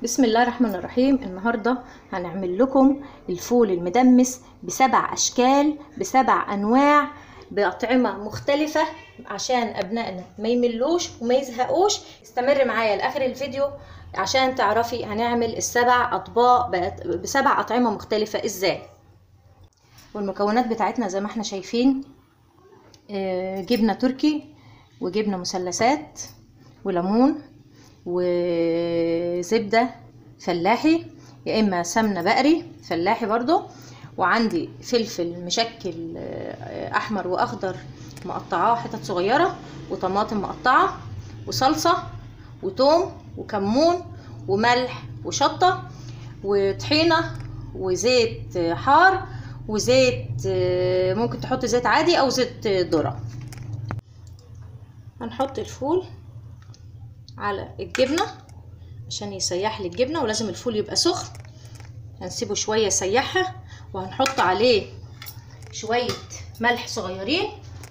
بسم الله الرحمن الرحيم النهارده هنعمل لكم الفول المدمس بسبع اشكال بسبع انواع باطعمه مختلفه عشان ابنائنا ما يملوش وما يزهقوش استمر معايا لاخر الفيديو عشان تعرفي هنعمل السبع اطباق بأط- بسبع اطعمه مختلفه ازاي والمكونات بتاعتنا زي ما احنا شايفين آه، جبنه تركي وجبنه مثلثات وليمون وزبدة فلاحي يا إما سمنة بقري فلاحي برضو وعندي فلفل مشكل آه، أحمر وأخضر مقطعاه حتت صغيرة وطماطم مقطعة وصلصة وتوم وكمون وملح وشطة وطحينة وزيت آه، حار وزيت آه، ممكن تحط زيت عادي أو زيت آه، ذرة هنحط الفول على الجبنة عشان يسيح لي الجبنة ولازم الفول يبقى سخن هنسيبه شوية يسيحها وهنحط عليه شوية ملح صغيرين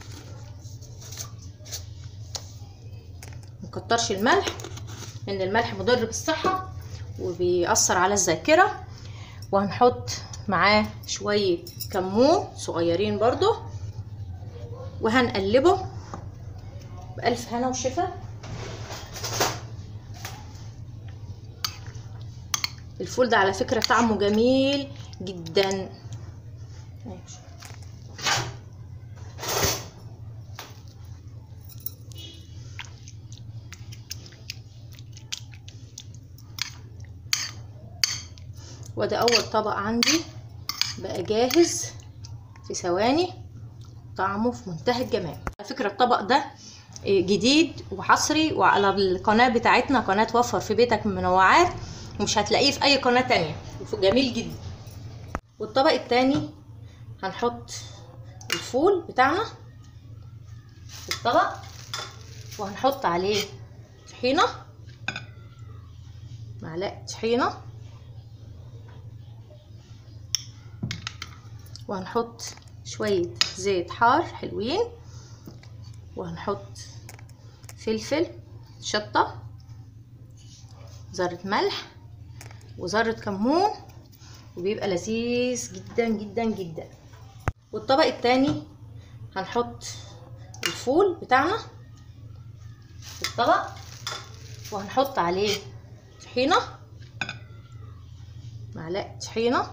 مكترش الملح لأن الملح مضر بالصحة وبيأثر على الذاكرة وهنحط معاه شوية كمون صغيرين برضو وهنقلبه بألف هنا وشفا الفول ده على فكرة طعمه جميل جدا وده اول طبق عندي بقى جاهز في ثواني طعمه في منتهى الجمال على فكرة الطبق ده جديد وحصري وعلى القناة بتاعتنا قناة وفر في بيتك من منوعات ومش هتلاقيه في اي قناة تانية جميل جدا والطبق التاني هنحط الفول بتاعنا في الطبق وهنحط عليه طحينة معلقة طحينة وهنحط شوية زيت حار حلوين وهنحط فلفل شطة ذرة ملح وذرة كمون وبيبقى لذيذ جدا جدا جدا والطبق التاني هنحط الفول بتاعنا في الطبق وهنحط عليه طحينة معلقة طحينة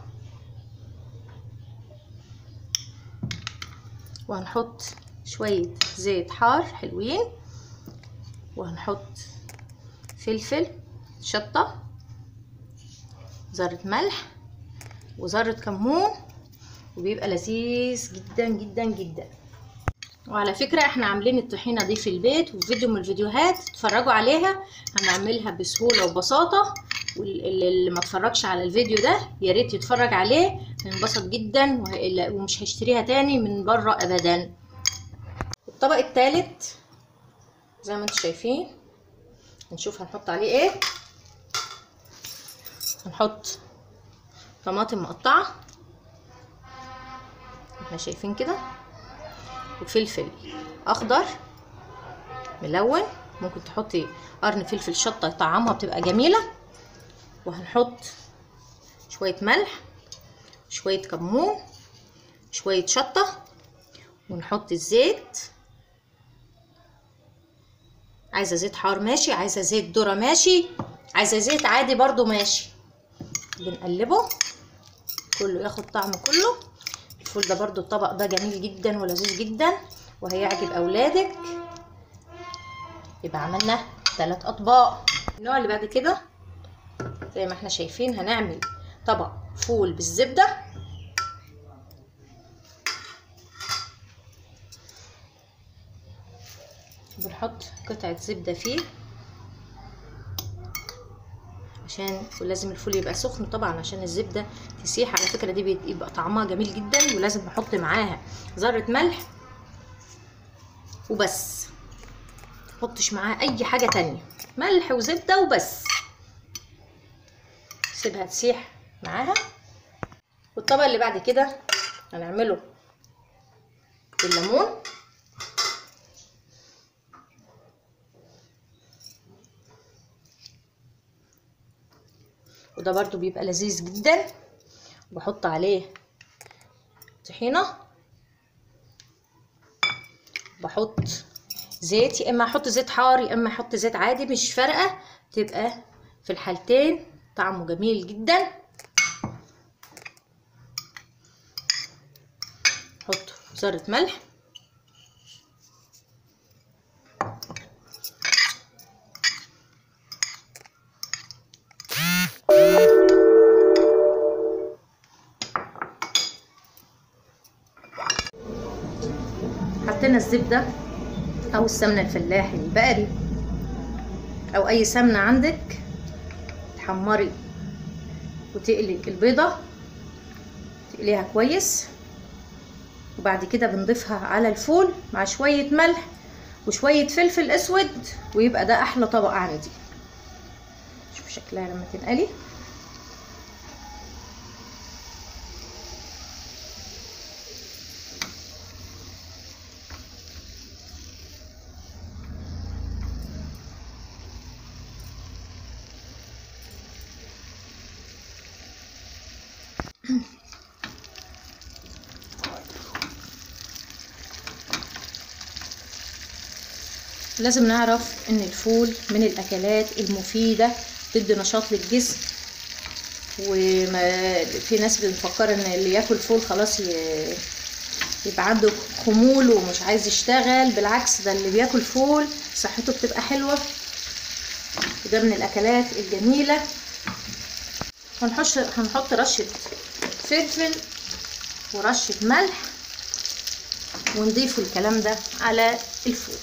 وهنحط شوية زيت حار حلوين وهنحط فلفل شطة ذرة ملح وذرة كمون وبيبقى لذيذ جدا جدا جدا وعلى فكرة احنا عاملين الطحينة دي في البيت وفي فيديو من الفيديوهات اتفرجوا عليها هنعملها بسهولة وبساطة واللي ما اتفرجش على الفيديو ده يا ريت يتفرج عليه هينبسط جدا ومش هيشتريها تاني من بره ابدا الطبق التالت زي ما انتم شايفين هنشوف هنحط عليه ايه هنحط طماطم مقطعة احنا شايفين كده وفلفل اخضر ملون ممكن تحطي قرن فلفل شطة يطعمها بتبقى جميلة وهنحط شوية ملح شوية كمون شوية شطة ونحط الزيت عايزة زيت حار ماشي عايزة زيت ذرة ماشي عايزة زيت عادي برضو ماشي بنقلبه كله ياخد طعم كله الفول ده برضو الطبق ده جميل جدا ولذيذ جدا وهيعجب اولادك يبقى عملنا ثلاث اطباق النوع اللي بعد كده زي ما احنا شايفين هنعمل طبق فول بالزبده بنحط قطعه زبده فيه عشان ولازم الفول يبقى سخن طبعا عشان الزبده تسيح على فكره دي بيبقى طعمها جميل جدا ولازم نحط معاها ذره ملح وبس نحطش معاها اي حاجه تانية ملح وزبده وبس سيبها تسيح معاها والطبق اللي بعد كده هنعمله بالليمون وده برضو بيبقى لذيذ جدا بحط عليه طحينة بحط زيت يا اما احط زيت حار يا اما احط زيت عادي مش فارقة تبقى في الحالتين طعمه جميل جدا احط ذرة ملح حطينا الزبدة أو السمنة الفلاحي البقري أو أي سمنة عندك تحمري وتقلي البيضة تقليها كويس وبعد كده بنضيفها على الفول مع شوية ملح وشوية فلفل أسود ويبقى ده أحلى طبق عندي شوف شكلها لما تنقلي لازم نعرف ان الفول من الاكلات المفيده تدي نشاط للجسم وما في ناس بتفكر ان اللي ياكل فول خلاص ي- يبقى عنده خمول ومش عايز يشتغل بالعكس ده اللي بياكل فول صحته بتبقى حلوه وده من الاكلات الجميله هنحط هنحط رشه فلفل ورشه ملح ونضيف الكلام ده على الفول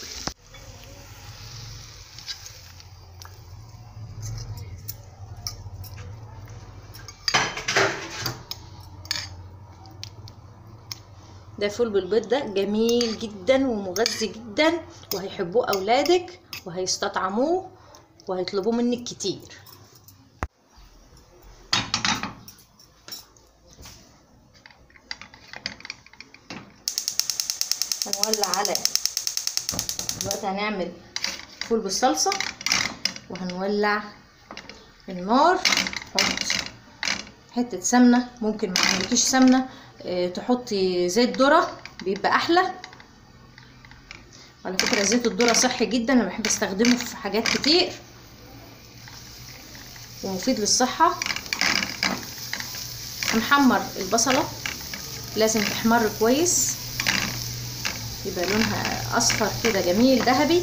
ده فول بالبيض ده جميل جدا ومغذي جدا وهيحبوه اولادك وهيستطعموه وهيطلبوه منك كتير هنولع على دلوقتي هنعمل فول بالصلصة وهنولع النار نحط حتة سمنة ممكن ما عندكيش سمنة اه تحطي زيت ذرة بيبقى أحلى على فكرة زيت الذرة صحي جدا أنا بحب استخدمه في حاجات كتير ومفيد للصحة هنحمر البصلة لازم تحمر كويس يبقى لونها اصفر كده جميل ذهبي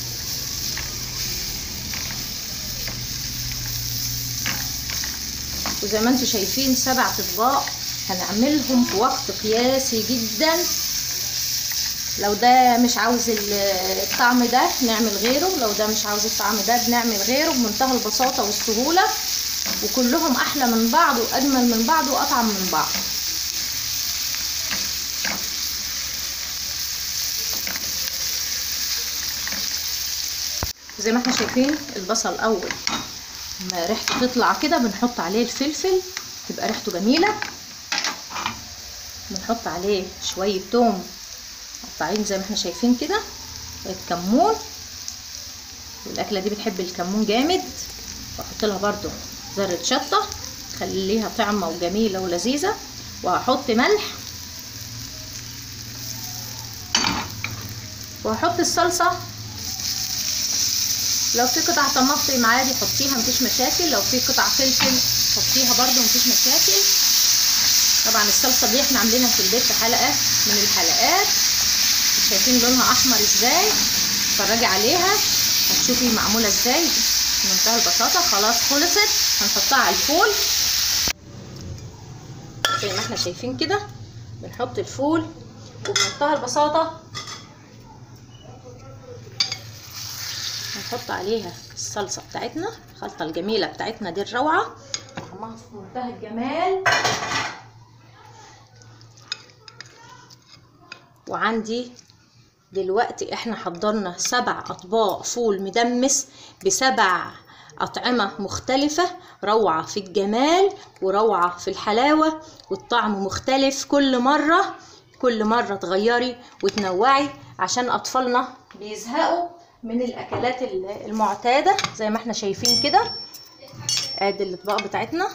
وزي ما انتم شايفين سبع اطباق هنعملهم في وقت قياسي جدا لو ده مش عاوز الطعم ده نعمل غيره لو ده مش عاوز الطعم ده بنعمل غيره بمنتهى البساطة والسهولة وكلهم احلى من بعض واجمل من بعض واطعم من بعض زي ما احنا شايفين البصل اول ما ريحته تطلع كده بنحط عليه الفلفل تبقى ريحته جميله بنحط عليه شويه توم مقطعين زي ما احنا شايفين كده شويه كمون والاكله دي بتحب الكمون جامد واحط لها برده ذره شطه تخليها طعمه وجميله ولذيذه وهحط ملح وهحط الصلصه لو في قطع طماطم عادي حطيها مفيش مشاكل لو في قطع فلفل حطيها برده مفيش مشاكل طبعا الصلصه دي احنا عاملينها في البيت في حلقه من الحلقات شايفين لونها احمر ازاي اتفرجي عليها هتشوفي معموله ازاي بمنتهى البساطه خلاص خلصت هنحطها على الفول زي ما احنا شايفين كده بنحط الفول وبمنتهى البساطه هنحط عليها الصلصه بتاعتنا الخلطه الجميله بتاعتنا دي الروعه طعمها في منتهى الجمال وعندي دلوقتي احنا حضرنا سبع اطباق فول مدمس بسبع اطعمه مختلفه روعه في الجمال وروعه في الحلاوه والطعم مختلف كل مره كل مره تغيري وتنوعي عشان اطفالنا بيزهقوا من الاكلات المعتاده زي ما احنا شايفين كده ادي الاطباق بتاعتنا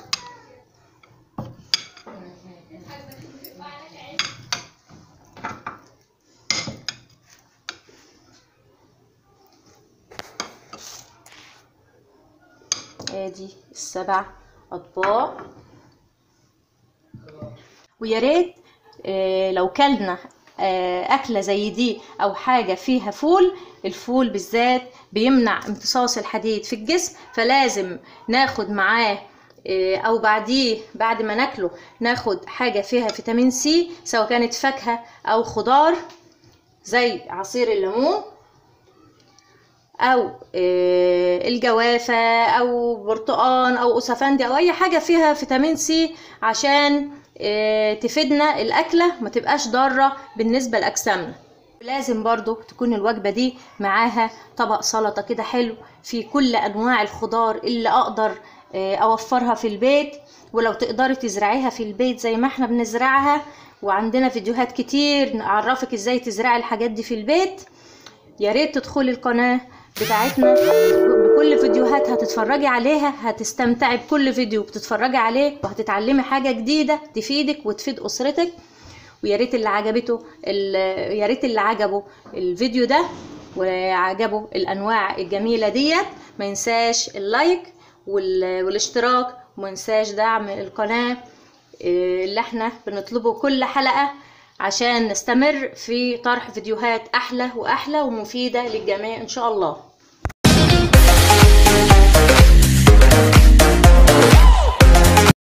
ادي السبع اطباق ويا ريت آه، لو كلنا آه، اكله زي دي او حاجه فيها فول الفول بالذات بيمنع امتصاص الحديد في الجسم فلازم ناخد معاه آه، او بعديه بعد ما ناكله ناخد حاجه فيها فيتامين سي سواء كانت فاكهه او خضار زي عصير الليمون او آه، الجوافه او برتقان او اسفندي او اي حاجه فيها فيتامين سي عشان آه، تفيدنا الاكله ما تبقاش ضاره بالنسبه لاجسامنا لازم برضو تكون الوجبه دي معاها طبق سلطه كده حلو في كل انواع الخضار اللي اقدر آه، اوفرها في البيت ولو تقدري تزرعيها في البيت زي ما احنا بنزرعها وعندنا فيديوهات كتير نعرفك ازاي تزرعي الحاجات دي في البيت يا ريت تدخلي القناة بتاعتنا بكل فيديوهات هتتفرجي عليها هتستمتعي بكل فيديو بتتفرجي عليه وهتتعلمي حاجة جديدة تفيدك وتفيد أسرتك ويا ريت اللي عجبته ال- يا ريت اللي عجبه الفيديو ده وعجبه الأنواع الجميلة ديت ما ينساش اللايك وال- والاشتراك وما ينساش دعم القناة إيه، اللي احنا بنطلبه كل حلقة عشان نستمر في طرح فيديوهات أحلى وأحلى ومفيدة للجميع إن شاء الله